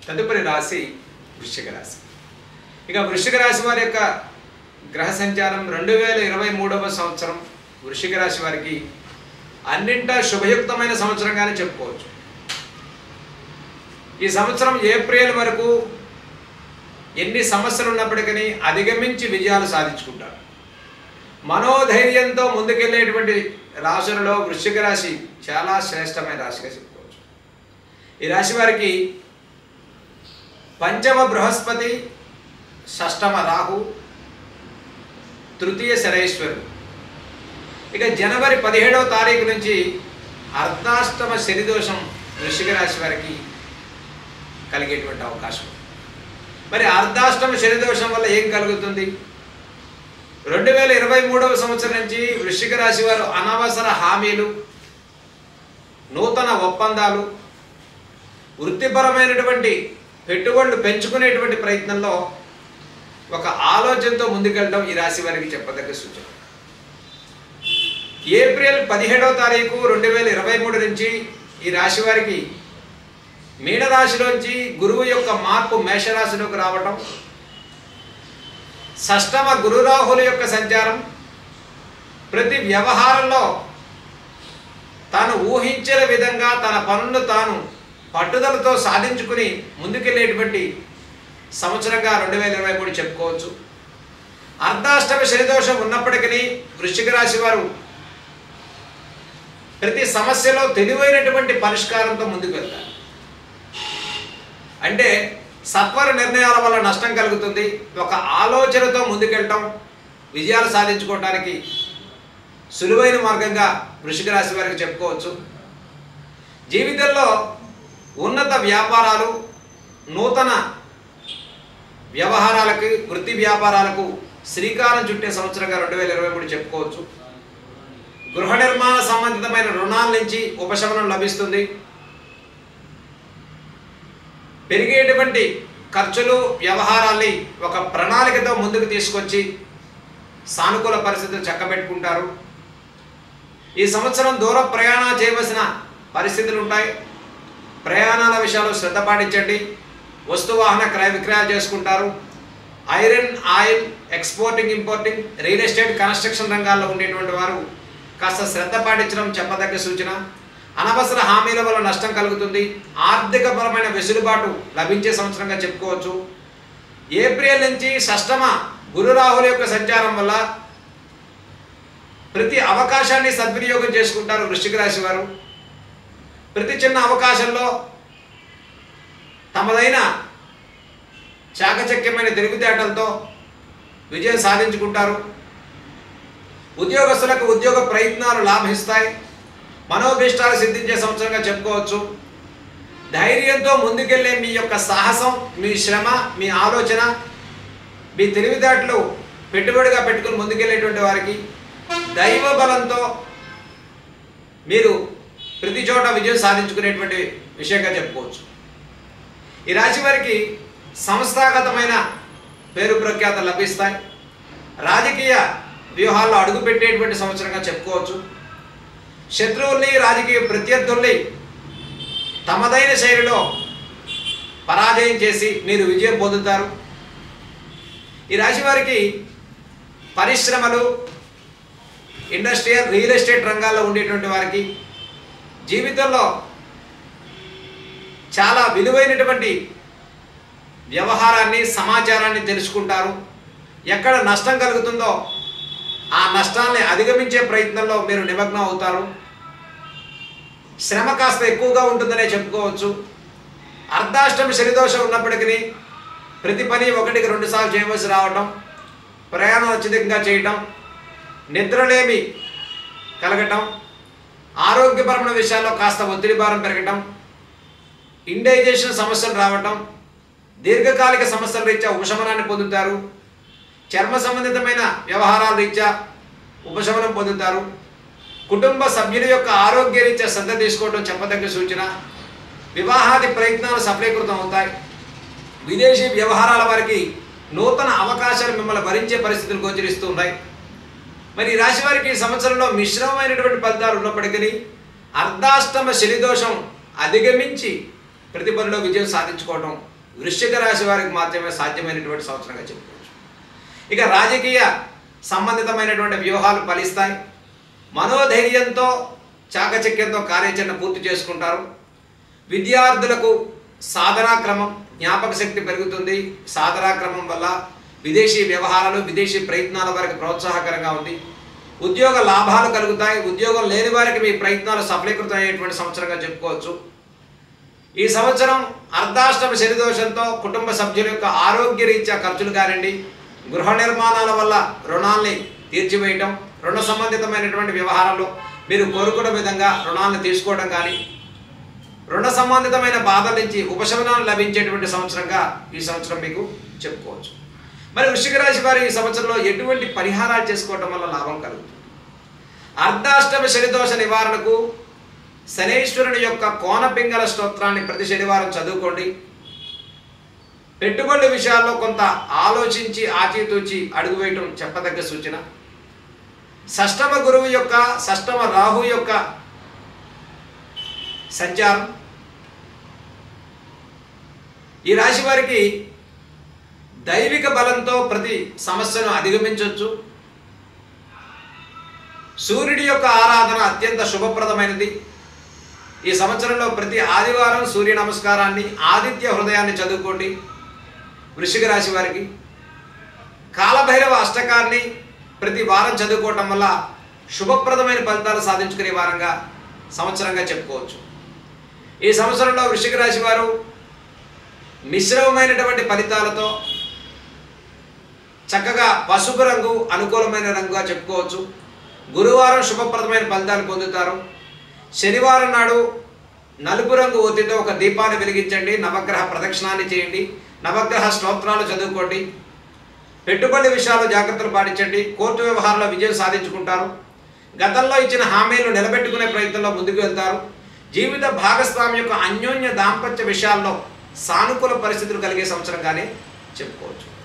తదుపరి రాశి వృశ్చిక రాశి ఇక వృశ్చిక రాశి వారి యొక్క గ్రహ సంచారం రెండు వేల ఇరవై మూడవ సంవత్సరం వృశ్చిక రాశి వారికి అన్నింటా శుభయుక్తమైన సంవత్సరంగానే చెప్పుకోవచ్చు ఈ సంవత్సరం ఏప్రిల్ వరకు ఎన్ని సమస్యలు ఉన్నప్పటికీ అధిగమించి విజయాలు సాధించుకుంటారు మనోధైర్యంతో ముందుకెళ్ళేటువంటి రాశులలో వృశ్చిక రాశి చాలా శ్రేష్టమైన రాశిగా చెప్పుకోవచ్చు ఈ రాశి వారికి పంచమ బృహస్పతి షష్టమ రాహు తృతీయ శనైశ్వరుడు ఇక జనవరి పదిహేడవ తారీఖు నుంచి అర్ధాష్టమ శనిదోషం వృశ్చిక రాశి వారికి కలిగేటువంటి అవకాశం మరి అర్ధాష్టమ శనిదోషం వల్ల ఏం కలుగుతుంది రెండు వేల ఇరవై మూడవ సంవత్సరం నుంచి వృశ్చిక రాశి వారు అనవసర హామీలు నూతన ఒప్పందాలు వృత్తిపరమైనటువంటి పెట్టుబడులు పెంచుకునేటువంటి ప్రయత్నంలో ఒక ఆలోచనతో ముందుకెళ్ళడం ఈ రాశి వారికి చెప్పదగ్గ సూచన ఏప్రిల్ పదిహేడవ తారీఖు రెండు వేల ఇరవై మూడు నుంచి ఈ రాశి వారికి మీనరాశిలోంచి గురువు యొక్క మార్పు మేషరాశిలోకి రావటం షష్టమ గురురాహుల యొక్క సంచారం ప్రతి వ్యవహారంలో తాను ఊహించిన విధంగా తన పనులను తాను పట్టుదలతో సాధించుకుని ముందుకెళ్ళేటువంటి సంవత్సరంగా రెండు వేల ఇరవై మూడు చెప్పుకోవచ్చు అర్ధాష్టమ శనిదోషం ఉన్నప్పటికీ వృశ్చిక రాశి వారు ప్రతి సమస్యలో తెలివైనటువంటి పరిష్కారంతో ముందుకు వెళ్తారు అంటే సత్వర నిర్ణయాల వల్ల నష్టం కలుగుతుంది ఒక ఆలోచనతో ముందుకెళ్ళటం విజయాలు సాధించుకోవడానికి సులువైన మార్గంగా వృషిక రాశి వారికి చెప్పుకోవచ్చు జీవితంలో ఉన్నత వ్యాపారాలు నూతన వ్యవహారాలకు వృత్తి వ్యాపారాలకు శ్రీకారం చుట్టే సంవత్సరంగా రెండు వేల ఇరవై మూడు చెప్పుకోవచ్చు గృహ నిర్మాణ సంబంధితమైన రుణాల నుంచి ఉపశమనం లభిస్తుంది పెరిగేటువంటి ఖర్చులు వ్యవహారాల్ని ఒక ప్రణాళికతో ముందుకు తీసుకొచ్చి సానుకూల పరిస్థితులు చక్కబెట్టుకుంటారు ఈ సంవత్సరం దూర ప్రయాణం చేయవలసిన పరిస్థితులు ఉంటాయి ప్రయాణాల విషయాల్లో శ్రద్ధ పాటించండి వస్తు వాహన క్రయ విక్రయాలు చేసుకుంటారు iron oil exporting importing real estate construction రంగాల్లో ఉండేటువంటి వారు కాస్త శ్రద్ధ పాటించడం చెప్పదగ్గ సూచన అనవసర హామీల వల్ల నష్టం కలుగుతుంది ఆర్థికపరమైన వెసులుబాటు లభించే సంవత్సరంగా చెప్పుకోవచ్చు ఏప్రిల్ నుంచి షష్టమ గురు రాహుల యొక్క సంచారం వల్ల ప్రతి అవకాశాన్ని సద్వినియోగం చేసుకుంటారు వృశ్చిక రాశి వారు ప్రతి చిన్న అవకాశంలో తమదైన చాకచక్యమైన తెలివితేటలతో విజయం సాధించుకుంటారు ఉద్యోగస్తులకు ఉద్యోగ ప్రయత్నాలు లాభిస్తాయి మనోభీష్టాలు సిద్ధించే సంవత్సరంగా చెప్పుకోవచ్చు ధైర్యంతో ముందుకెళ్ళే మీ యొక్క సాహసం మీ శ్రమ మీ ఆలోచన మీ తెలివితేటలు పెట్టుబడిగా పెట్టుకుని ముందుకెళ్ళేటువంటి వారికి దైవ బలంతో మీరు ప్రతి చోట విజయం సాధించుకునేటువంటి విషయంగా చెప్పుకోవచ్చు ఈ రాశి వారికి సంస్థాగతమైన పేరు ప్రఖ్యాతలు లభిస్తాయి రాజకీయ వ్యూహాల్లో అడుగుపెట్టేటువంటి సంవత్సరంగా చెప్పుకోవచ్చు శత్రువుల్ని రాజకీయ ప్రత్యర్థుల్ని తమదైన శైలిలో పరాజయం చేసి మీరు విజయం పొందుతారు ఈ రాశి వారికి పరిశ్రమలు ఇండస్ట్రియల్ రియల్ ఎస్టేట్ రంగాల్లో ఉండేటువంటి వారికి జీవితంలో చాలా విలువైనటువంటి వ్యవహారాన్ని సమాచారాన్ని తెలుసుకుంటారు ఎక్కడ నష్టం కలుగుతుందో ఆ నష్టాన్ని అధిగమించే ప్రయత్నంలో మీరు నిమగ్నం అవుతారు శ్రమ కాస్త ఎక్కువగా ఉంటుందనే చెప్పుకోవచ్చు అర్ధాష్టమి శనిదోషం ఉన్నప్పటికీ ప్రతి పని ఒకటికి రెండు సార్లు చేయవలసి రావటం ప్రయాణం అత్యధికంగా చేయటం నిద్రలేమి కలగటం ఆరోగ్యపరమైన విషయాల్లో కాస్త ఒత్తిడి భారం పెరగటం ఇండైజేషన్ సమస్యలు రావటం దీర్ఘకాలిక సమస్యల రీత్యా ఉపశమనాన్ని పొందుతారు చర్మ సంబంధితమైన వ్యవహారాల రీత్యా ఉపశమనం పొందుతారు కుటుంబ సభ్యుల యొక్క ఆరోగ్య రీత్యా శ్రద్ధ తీసుకోవడం చెప్పదగ్గ సూచన వివాహాది ప్రయత్నాలు సఫలీకృతం అవుతాయి విదేశీ వ్యవహారాల వారికి నూతన అవకాశాలు మిమ్మల్ని భరించే పరిస్థితులు గోచరిస్తూ ఉన్నాయి మరి ఈ రాశి వారికి ఈ సంవత్సరంలో మిశ్రమమైనటువంటి ఫలితాలు ఉన్నప్పటికీ అర్ధాష్టమ శనిదోషం అధిగమించి ప్రతి పనిలో విజయం సాధించుకోవడం వృశ్చిక రాశి వారికి మాత్రమే సాధ్యమైనటువంటి సంవత్సరంగా చెప్పుకోవచ్చు ఇక రాజకీయ సంబంధితమైనటువంటి వ్యూహాలు ఫలిస్తాయి మనోధైర్యంతో చాకచక్యంతో కార్యాచరణ పూర్తి చేసుకుంటారు విద్యార్థులకు సాధనా క్రమం జ్ఞాపక శక్తి పెరుగుతుంది సాధనా క్రమం వల్ల విదేశీ వ్యవహారాలు విదేశీ ప్రయత్నాల వారికి ప్రోత్సాహకరంగా ఉంది ఉద్యోగ లాభాలు కలుగుతాయి ఉద్యోగం లేని వారికి మీ ప్రయత్నాలు సఫలీకృతం అయ్యేటువంటి సంవత్సరంగా చెప్పుకోవచ్చు ఈ సంవత్సరం అర్ధాష్టమ శనిదోషంతో కుటుంబ సభ్యుల యొక్క ఆరోగ్య రీత్యా ఖర్చులు కానివ్వండి గృహ నిర్మాణాల వల్ల రుణాల్ని తీర్చివేయటం రుణ సంబంధితమైనటువంటి వ్యవహారాలు మీరు కోరుకున్న విధంగా రుణాలను తీసుకోవడం కానీ రుణ సంబంధితమైన బాధల నుంచి ఉపశమనాలు లభించేటువంటి సంవత్సరంగా ఈ సంవత్సరం మీకు చెప్పుకోవచ్చు మరి వృశ్చిక రాశి వారు ఈ సంవత్సరంలో ఎటువంటి పరిహారాలు చేసుకోవటం వల్ల లాభం కలుగుతుంది అర్ధాష్టమ శనిదోష నివారణకు శనేశ్వరుని యొక్క కోనపింగళ స్తోత్రాన్ని ప్రతి శనివారం చదువుకోండి పెట్టుబడి విషయాల్లో కొంత ఆలోచించి ఆచితూచి అడుగు వేయటం చెప్పదగ్గ సూచన షష్టమ గురువు యొక్క షష్టమ రాహు యొక్క సంచారం ఈ రాశి వారికి దైవిక బలంతో ప్రతి సమస్యను అధిగమించవచ్చు సూర్యుడి యొక్క ఆరాధన అత్యంత శుభప్రదమైనది ఈ సంవత్సరంలో ప్రతి ఆదివారం సూర్య నమస్కారాన్ని ఆదిత్య హృదయాన్ని చదువుకోండి వృషిక రాశి వారికి కాలభైరవ అష్టకాన్ని ప్రతి వారం చదువుకోవటం వల్ల శుభప్రదమైన ఫలితాలు సాధించుకునే వారంగా సంవత్సరంగా చెప్పుకోవచ్చు ఈ సంవత్సరంలో వృషిక రాశి వారు మిశ్రమమైనటువంటి ఫలితాలతో చక్కగా పసుపు రంగు అనుకూలమైన రంగుగా చెప్పుకోవచ్చు గురువారం శుభప్రదమైన ఫలితాలు పొందుతారు శనివారం నాడు నలుపు రంగు ఒత్తితో ఒక దీపాన్ని వెలిగించండి నవగ్రహ ప్రదక్షిణాన్ని చేయండి నవగ్రహ స్తోత్రాలు చదువుకోండి పెట్టుబడి విషయాల్లో జాగ్రత్తలు పాటించండి కోర్టు వ్యవహారంలో విజయం సాధించుకుంటారు గతంలో ఇచ్చిన హామీలు నిలబెట్టుకునే ప్రయత్నంలో ముందుకు వెళ్తారు జీవిత భాగస్వామి యొక్క అన్యోన్య దాంపత్య విషయాల్లో సానుకూల పరిస్థితులు కలిగే సంవత్సరంగానే చెప్పుకోవచ్చు